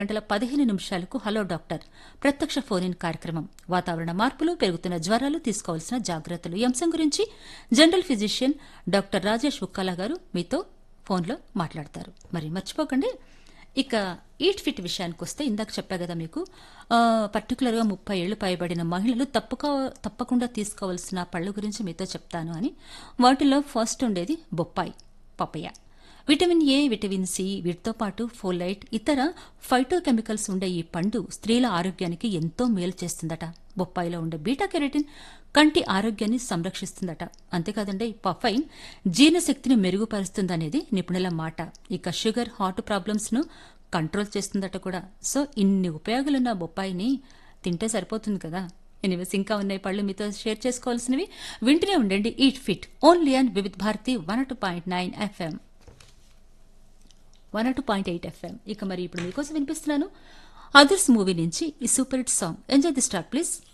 గంటల పదిహేను నిమిషాలకు హలో డాక్టర్ ప్రత్యక్ష ఫోన్ ఇన్ కార్యక్రమం వాతావరణ మార్పులు పెరుగుతున్న జ్వరాలు తీసుకోవాల్సిన జాగ్రత్తలు ఈ అంశం గురించి general physician doctor Rajesh Ukkala గారు మీతో ఫోన్లో మాట్లాడతారు మరి మర్చిపోకండి ఇక ఈట్ ఫిట్ విషయానికి వస్తే ఇందాక చెప్పా కదా మీకు ఆ, పర్టికులర్గా ముప్పై ఏళ్లు పైబడిన మహిళలు తప్పక తప్పకుండా తీసుకోవాల్సిన పళ్ళు గురించి మీతో చెప్తాను అని వాటిలో ఫస్ట్ ఉండేది బొప్పాయి papaya vitamin A vitamin C వీటితో పాటు ఫోలైట్ ఇతర ఫైటోకెమికల్స్ ఉండే ఈ పండు స్త్రీల ఆరోగ్యానికి ఎంతో మేలు చేస్తుందట బొప్పాయిలో ఉండే బీటా కెరటిన్ కంటి ఆరోగ్యాన్ని సంరక్షిస్తుందట అంతేకాదండి పఫైన్ జీర్ణశక్తిని మెరుగుపరుస్తుందనేది నిపుణుల మాట ఇక షుగర్ హార్ట్ ప్రాబ్లమ్స్ ను కంట్రోల్ చేస్తుందట కూడా సో ఇన్ని ఉపయోగాలున్న బొప్పాయిని తింటే సరిపోతుంది కదా ఎనివేస్ ఇంకా ఉన్నాయి పళ్ళు మీతో షేర్ చేసుకోవాల్సినవి వింటూనే ఉండండి eat fit only and Vividh Bharati one two point nine FM one two point eight FM ఇక మరి ఇప్పుడు మీకోసం వినిపిస్తున్నాను అదర్స్ మూవీ నుంచి ఈ super hit song enjoy the star please